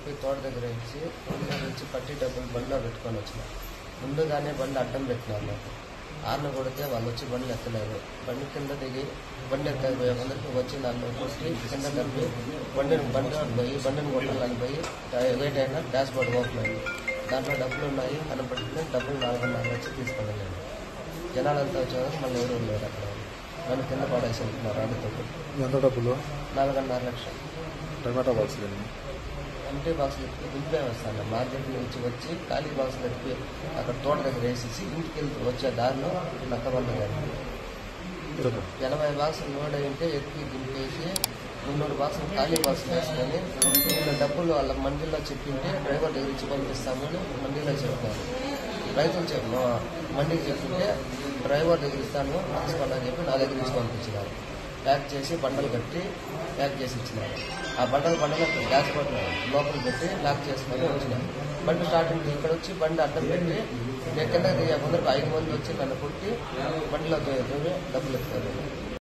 పోయి తోట దగ్గర నుంచి ఊళ్ళో నుంచి పట్టి డబ్బులు బండిలో పెట్టుకొని వచ్చిన ముందుగానే బండి అడ్డం పెట్టినారు నాకు ఆరున కొడితే వాళ్ళు వచ్చి బండ్లు ఎత్తలేరు బండి కింద దిగి బండి ఎత్తకపోయే ముందరికి వచ్చి నన్ను కొట్టి కింద తప్పి బండిని బండి పోయి బండిని కొట్టాలని పోయి వెయిట్ అయినా డాష్ బోర్డ్ ఓపెన్ అయింది దాంట్లో డబ్బులు ఉన్నాయి కనపడుతుంది డబ్బులు నాలుగున్నర వచ్చి తీసుకున్నాను జనాలంతా వచ్చేవారు మళ్ళీ ఎవరు లేరు అక్కడ నన్ను కింద పడేసి ఉంటున్నారు రాడితో ఎంత డబ్బులు నాలుగున్నర లక్షలు టమాటా బాక్స్ కానీ ఎంటీ బాక్సులు ఎత్తి దింపే వస్తాను మార్కెట్ నుంచి వచ్చి ఖాళీ బాక్సులు ఎత్తి అక్కడ తోట దగ్గర వేసేసి ఇంటికి వెళ్తూ వచ్చే దారిలో నక్కబండ జరిగింది చెప్పు ఎనభై బాక్సులు లోడ్ అయింటే ఎత్తి దింపేసి మున్నూరు బాక్సులు ఖాళీ బాక్సులు వేసుకొని వీళ్ళ డబ్బులు వాళ్ళ మండీలో చెప్పింటే డ్రైవర్ దగ్గర ఇచ్చి పంపిస్తామని మండీలో చెప్పినారు రైతులు చెప్ప మండీకి చెప్పింటే డ్రైవర్ దగ్గర ఇస్తాను తీసుకోండి అని చెప్పి నా దగ్గర ఇచ్చి పంపించినారు ప్యాక్ చేసి బండలు కట్టి ప్యాక్ చేసి ఇచ్చినారు ఆ బండలు బండలు గ్యాస్ బోర్డు లోపల పెట్టి లాక్ చేసుకొని వచ్చినారు బండి స్టార్టింగ్ ఇక్కడ వచ్చి బండి అడ్డం పెట్టి నేను కింద ముందరకు ఐదు మంది వచ్చి నన్ను కొట్టి బండిలో దూరి డబ్బులు ఎత్తుకోలేదు